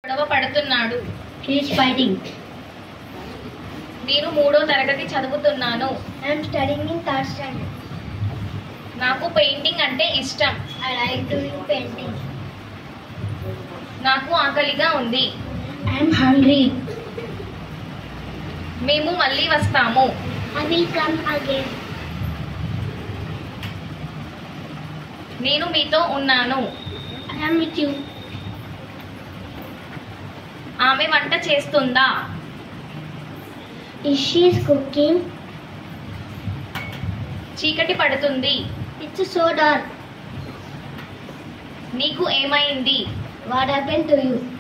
గొడవ పడుతున్నాడు He is fighting. నేను మూడో తరగతి చదువుతున్నాను I am studying in third standard. నాకు పెయింటింగ్ అంటే ఇష్టం I like doing painting. నాకు ఆకలిగా ఉంది I am hungry. మేము మళ్ళీ వస్తాము I will come again. నేను మీతో ఉన్నాను I am with you. ఆమె వంట చేస్తుందా Is she is cooking? చీకటి పడుతుంది It's so dark. నీకు ఏమైంది What happened to you?